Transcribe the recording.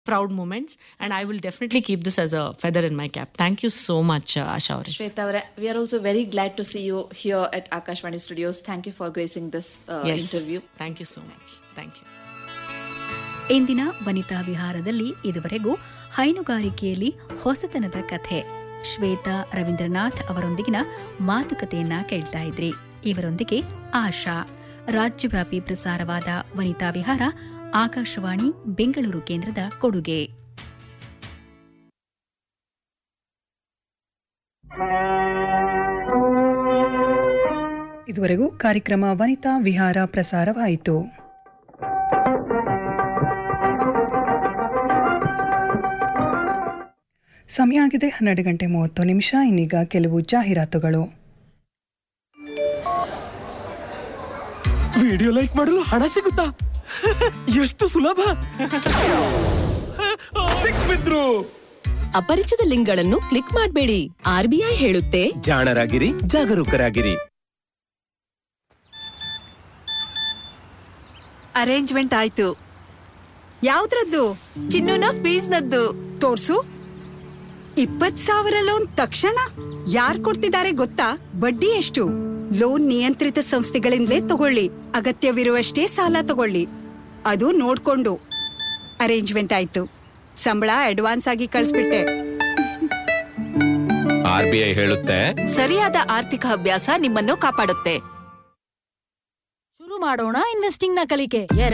proud moments and i will definitely keep this as a feather in my cap thank you so much uh, asha Aure. Shweta, Avare, we are also very glad to see you here at Akashvani Studios. Thank you for gracing this uh, yes interview. thank you so much thank you ಇಂದಿನ ವನಿತಾ ವಿಹಾರದಲ್ಲಿ ಇದುವರೆಗೂ ಹೈನುಗಾರಿಕೆಯಲ್ಲಿ ಹೊಸತನದ ಕಥೆ ಶ್ವೇತಾ ರವೀಂದ್ರನಾಥ್ ಅವರೊಂದಿಗಿನ ಮಾತುಕತೆಯನ್ನ ಕೇಳ್ತಾ ಇದ್ರಿ ಇವರೊಂದಿಗೆ ಆಶಾ ರಾಜ್ಯವ್ಯಾಪಿ ಪ್ರಸಾರವಾದ ವನಿತಾ ವಿಹಾರ ಆಕಾಶವಾಣಿ ಬೆಂಗಳೂರು ಕೇಂದ್ರದ ಕೊಡುಗೆ ಇದುವರೆಗೂ ಕಾರ್ಯಕ್ರಮ ವನಿತಾ ವಿಹಾರ ಪ್ರಸಾರವಾಯಿತು ಸಮಯ ಆಗಿದೆ ಹನ್ನೆರಡು ಗಂಟೆ ಮೂವತ್ತು ನಿಮಿಷ ಇನ್ನೀಗ ಕೆಲವು ಜಾಹೀರಾತುಗಳು ವಿಡಿಯೋ ಲೈಕ್ ಮಾಡಲು ಹಣ ಸಿಗುತ್ತಾ ಎಷ್ಟು ಸುಲಭ ಸಿಕ್ಬಿದ್ರು ಅಪರಿಚಿತ ಲಿಂಕ್ಗಳನ್ನು ಕ್ಲಿಕ್ ಮಾಡಬೇಡಿ ಆರ್ಬಿಐ ಹೇಳುತ್ತೆ ಜಾಣರಾಗಿರಿ ಜಾಗರೂಕರಾಗಿರಿ ಅರೇಂಜ್ಮೆಂಟ್ ಆಯ್ತು ಯಾವ್ದ್ರದ್ದು ಚಿನ್ನುನ ಫೀಸ್ನದ್ದು ತೋರ್ಸು ಇಪ್ಪತ್ ಸಾವಿರ ಲೋನ್ ತಕ್ಷಣ ಯಾರ್ ಕೊಡ್ತಿದ್ದಾರೆ ಗೊತ್ತಾ ಬಡ್ಡಿ ಎಷ್ಟು ಲೋನ್ ನಿಯಂತ್ರಿತ ಸಂಸ್ಥೆಗಳಿಂದಲೇ ತಗೊಳ್ಳಿ ಅಗತ್ಯವಿರುವಷ್ಟೇ ಸಾಲ ತಗೊಳ್ಳಿ ಅದು ನೋಡ್ಕೊಂಡು ಅರೇಂಜ್ಮೆಂಟ್ ಆಯ್ತು ಸಂಬಳ ಅಡ್ವಾನ್ಸ್ ಆಗಿ ಕಳಿಸ್ಬಿಟ್ಟೆ ಆರ್ ಬಿ ಐ ಹೇಳುತ್ತೆ ಸರಿಯಾದ ಆರ್ಥಿಕ ಅಭ್ಯಾಸ ನಿಮ್ಮನ್ನು ಕಾಪಾಡುತ್ತೆ ಶುರು ಮಾಡೋಣ ಇನ್ವೆಸ್ಟಿಂಗ್ ನ ಕಲಿಕೆ